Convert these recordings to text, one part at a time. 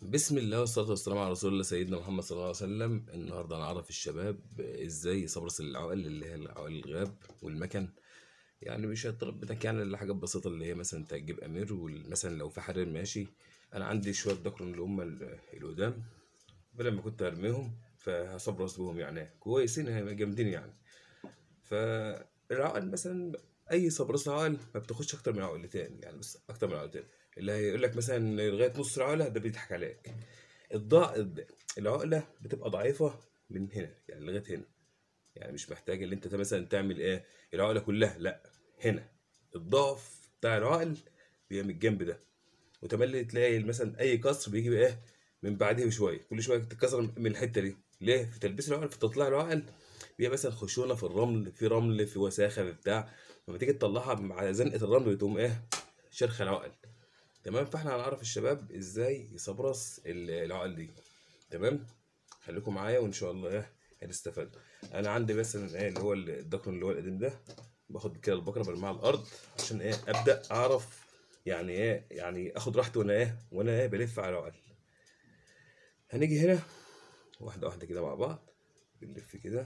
بسم الله والصلاة والسلام على رسول الله سيدنا محمد صلى الله عليه وسلم النهاردة هنعرف الشباب ازاي يصبرس العقل اللي هي العقل الغاب والمكن يعني مش هيطلب منك يعني الا حاجات بسيطة اللي هي مثلا انت هتجيب امير ومثلا لو في حرير ماشي انا عندي شوية دكرون اللي هم ال- القدام بدل ما كنت ارميهم فهصبرس بهم يعني كويسين هيبقى جامدين يعني فالعقل مثلا اي صبرس عقل ما بتاخدش اكتر من عقلتين يعني بس اكتر من عقلتين اللي هيقول لك مثلا لغايه نص العقله ده بيضحك عليك الضع العقله بتبقى ضعيفه من هنا يعني لغايه هنا يعني مش محتاج ان انت مثلا تعمل ايه العقله كلها لا هنا الضعف بتاع العقل بيبقى من الجنب ده وتملي تلاقي مثلا اي كسر بيجي بايه من بعديه بشويه كل شويه تتكسر من الحته دي ليه في تلبيس العقل في تطلع العقل بيبقى مثلا خشونه في الرمل في رمل في وساخه في بتاع لما تيجي تطلعها مع زنقه الرمل بتقوم ايه شرخ العقل تمام فاحنا هنعرف الشباب ازاي يصبرس ال- العقل دي تمام خليكم معايا وان شاء الله ايه هنستفاد انا عندي مثلا ايه اللي هو الدكرون اللي هو القديم ده باخد كده البقره برميها على الارض عشان ايه ابدا اعرف يعني ايه يعني اخد راحتي وانا ايه وانا ايه بلف على العقل هنيجي هنا واحده واحده كده مع بعض بنلف كده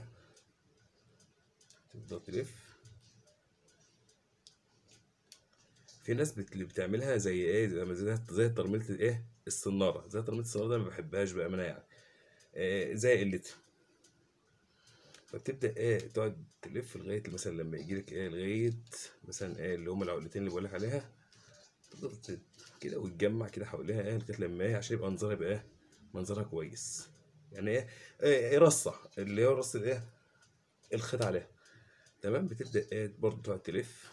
تفضل تلف في ناس بت- اللي بتعملها زي ايه زي زي, زي ترميله الايه الصناره زي ترميله الصناره ده ما بحبهاش بامانه يعني إيه زي قلتها فبتبدا ايه تقعد تلف لغايه مثلا لما يجي لك ايه لغايه مثلا ايه اللي هم العقلتين اللي بقول لك عليها تفضل ت- كده وتجمع كده حواليها ايه لغايه لما ايه عشان يبقى منظرها يبقى ايه منظرها كويس يعني ايه ايه, إيه رصه اللي هو رص الايه الخيط عليها تمام بتبدا ايه برضه تقعد تلف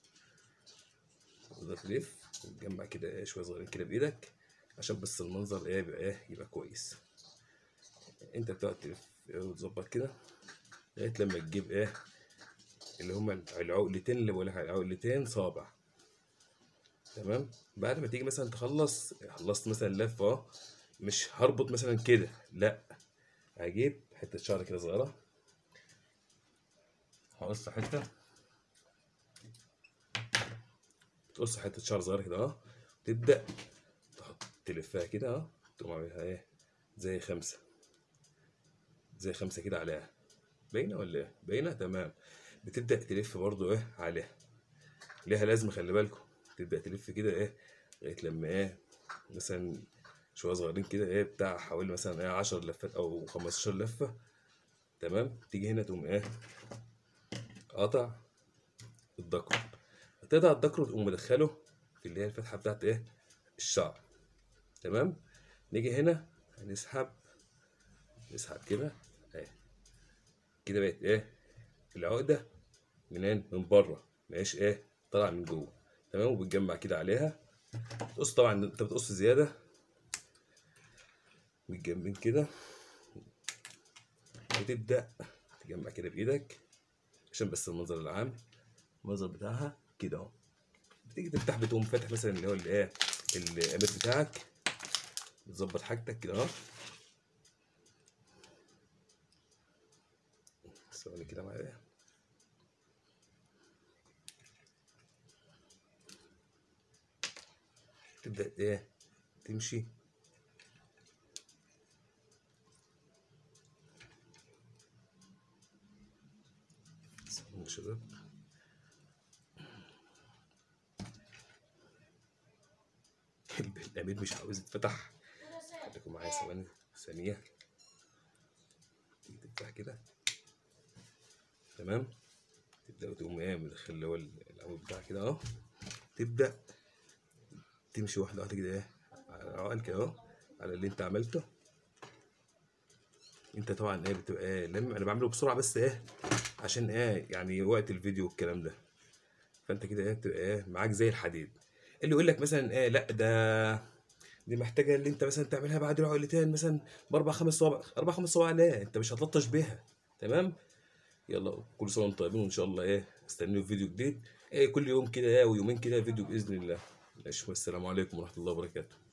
تفضل تلف وتجمع كده ايه شويه صغيرين كده بايدك عشان بس المنظر ايه يبقى ايه يبقى كويس انت بتقعد تلف وتظبط كده لغايه لما تجيب ايه اللي هما العقلتين اللي بقول لك على العقلتين صابع تمام بعد ما تيجي مثلا تخلص خلصت مثلا لفه اهو مش هربط مثلا كده لا هجيب حته شعر كده صغيره هقص حته تقص حته شعر صغيره كده اهو تبدا تحط تلفها كده اهو تقوم عاملها ايه زي خمسه زي خمسه كده عليها باينه ولا ايه باينه تمام بتبدا تلف برضو ايه عليها ليها لازمه خلي بالكم تبدا تلف كده ايه لغايه لما ايه مثلا شويه صغيرين كده ايه بتاع حوالي مثلا ايه 10 لفات او 15 لفه تمام تيجي هنا تقوم ايه قاطع الدكر تقطع الدكر وتقوم مدخله في اللي هي الفتحه بتاعت ايه الشعر تمام نيجي هنا هنسحب نسحب كده اهي كده بقت ايه العقده منين من بره مش ايه طالع من جوه تمام وبتجمع كده عليها تقص طبعا انت بتقص زياده بالجنبين كده وتبدا تجمع كده بايدك عشان بس المنظر العام المنظر بتاعها كده اهو بتيجي تفتح بتقوم فاتح مثلا اللي هو الايه الامير بتاعك بتظبط حاجتك كده اهو ثواني كده معايا تبدأ ايه تمشي ثواني يا شباب الأمير مش عاوز يتفتح خليكم معايا ثواني ثانية تيجي تفتح كده تمام تبدأ تقوم ايه مدخل اللي هو العمود بتاعك كده اهو تبدأ تمشي واحدة واحدة كده ايه على العقل كده اهو على اللي انت عملته انت طبعا ايه بتبقى ايه لما انا بعمله بسرعة بس ايه عشان ايه يعني وقت الفيديو والكلام ده فانت كده ايه بتبقى ايه معاك زي الحديد اللي يقول لك مثلا ايه لا ده دي محتاجه اللي انت مثلا تعملها بعد العقلتين مثلا باربع خمس صوابع اربع خمس صوابع لا انت مش هتلطش بيها تمام يلا كل سنه وانتم طيبين وان شاء الله ايه استنوا فيديو جديد ايه كل يوم كده ايه ويومين كده فيديو باذن الله ماشي والسلام عليكم ورحمه الله وبركاته